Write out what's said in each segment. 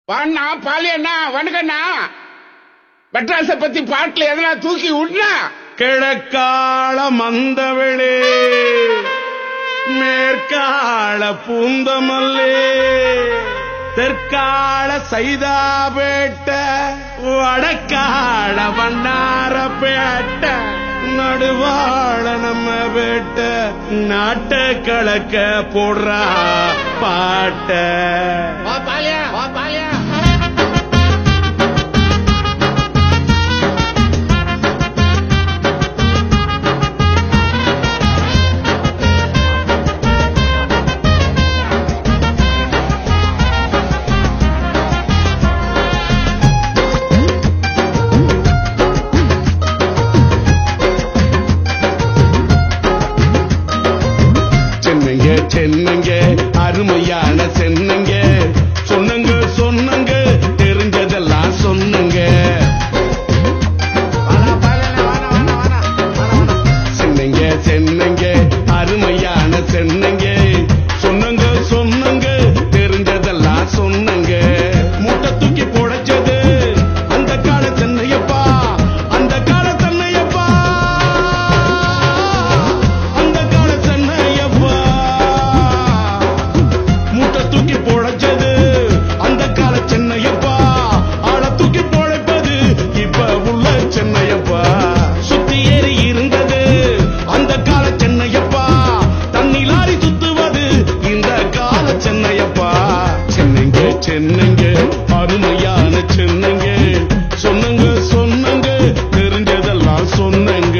வாண்ணா பாலியண்ணா வணக்கண்ணா மெட்ராஸ பத்தி பாட்டுல எதனா தூக்கி விட்னா கிழக்கால மந்தவளே மேற்கால பூந்தமல்லே தெற்கால சைதாபேட்ட வடக்கால வண்ணாரப்பேட்ட நடுவாழ நம்ம பேட்ட நாட்ட கலக்க போடுறா பாட்ட வா பாலியா வா பாலியா சென்னைங்க சென்னைங்க அருமையான சென்னைங்க சொன்னங்க சொன்னங்க தெரிஞ்சதெல்லாம் சொன்னங்க வாடா பாலியண்ணா வாடா வாடா வாடா வாடா வாடா சென்னைங்க சென்னைங்க அருமையான சென்னைங்க சொன்னங்க சொன்னங்க தெரிஞ்சதெல்லாம் சொன்னங்க மூட்டை தூக்கி புடைச்சது அந்த கால சென்னையப்பா அந்த கால சென்னையப்பா அந்த கால சென்னையப்பா மூட்டை தூக்கி புழைச்சது அந்த கால சென்னையப்பா ஆள தூக்கி பொழைப்பது இப்ப உள்ள சென்னையப்பா சுத்தி ஏறி இருந்தது அந்த கால சென்னையப்பா தண்ணி லாரி சுத்துவது இந்த கால சென்னையப்பா சென்னைங்க சென்னைங்க அருமையான சென்னைங்க சொன்னங்க சொன்னங்க தெரிஞ்சதெல்லாம் சொன்னங்க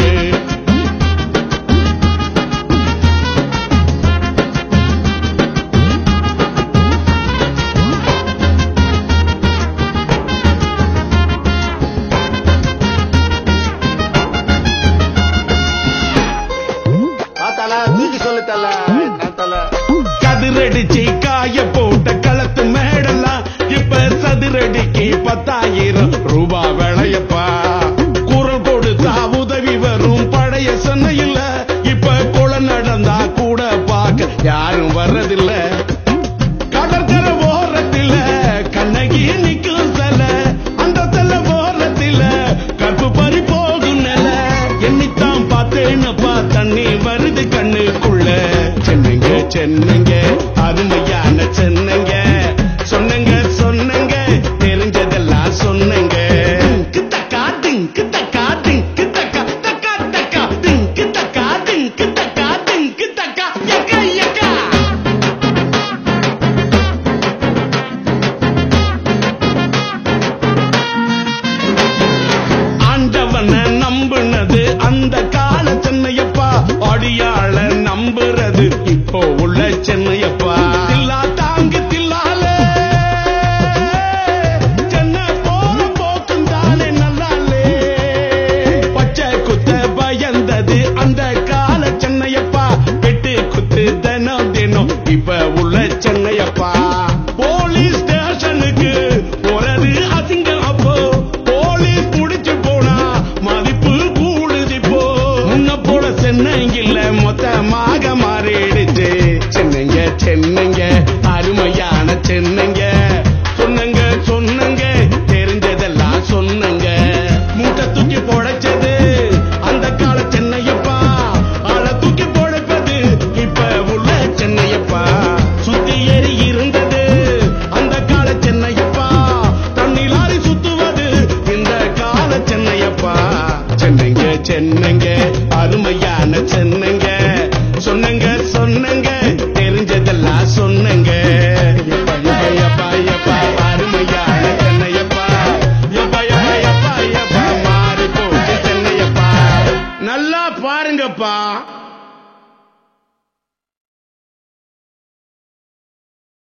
வா தல தூக்கி சொல்லு தல நான் தல கதிரடிச்சு காய போட்ட களத்து மேடெல்லாம் இப்ப சதுரடிக்கு பத்தாயிரம் ரூபாய் விளையப்பா குரல் கொடுத்தா உதவி வரும் பழைய சென்னையில் இப்ப கொலை நடந்தா கூட பார்க்க யாரும் வர்றதில்ல கடற்கரை ஓரத்தில கண்ணகி நிக்கும் சில அந்த சில ஓரத்தில கற்பு பறி போகும் நில என்னைத்தான் பார்த்தேனப்பா தண்ணி வருது கண்ணுக்குள்ள சென்னைங்க சென்னைங்க அருமையான சென்னைங்க சொன்னங்க சொன்னங்க தெரிஞ்சதெல்லாம் சொன்னங்க கித்தக்கா திங்கு தக்கா திங்கு தக்கா தக்கா தக்கா திங்கு தக்கா திங்கு தக்கா திங்கு தக்கா எக்கா எக்கா ஆண்டவனை நம்புனது அந்த கால சென்னையப்பா அடியாள நம்புறது இப்போ உள்ள சென்னையப்பா தில்லா தாங்கு தில்லால சென்னை போற போக்கும் தானே நல்லாலே பச்சை குத்த பயந்தது அந்த கால சென்னையப்பா வெட்டு குத்து தினம் தினம் இப்ப உள்ள சென்னையப்பா போலீஸ் ஸ்டேஷனுக்கு போறது அசிங்கம் அப்போ போலீஸ் புடிச்சு போனா மதிப்பு கூடுது இப்போ முன்ன போல சென்னையில் மொத்தமாக மாறிடுச்சு சென்னைங்க சென்னைங்க அருமையான சென்னைங்க சொன்னங்க சொன்னங்க தெரிஞ்சதெல்லாம் சொன்னங்க மூட்டை தூக்கி பொழைச்சது அந்த கால சென்னையப்பா ஆள தூக்கி பொழைப்பது இப்ப உள்ள சென்னையப்பா சுத்தி ஏறி இருந்தது அந்த கால சென்னையப்பா தண்ணி லாரி சுத்துவது இந்த கால சென்னையப்பா சென்னைங்க சென்னைங்க அருமையான சென்னைங்க சொன்னங்க சொன்னங்க தெரிஞ்சதெல்லாம் சொன்னங்க எப்பா, எப்பா, எப்பா, எப்பா, அருமையான சென்னையப்பா எப்பா, எப்பா, எப்பா, எப்பா, மாறி போச்சு சென்னையப்பா நல்லா பாருங்கப்பா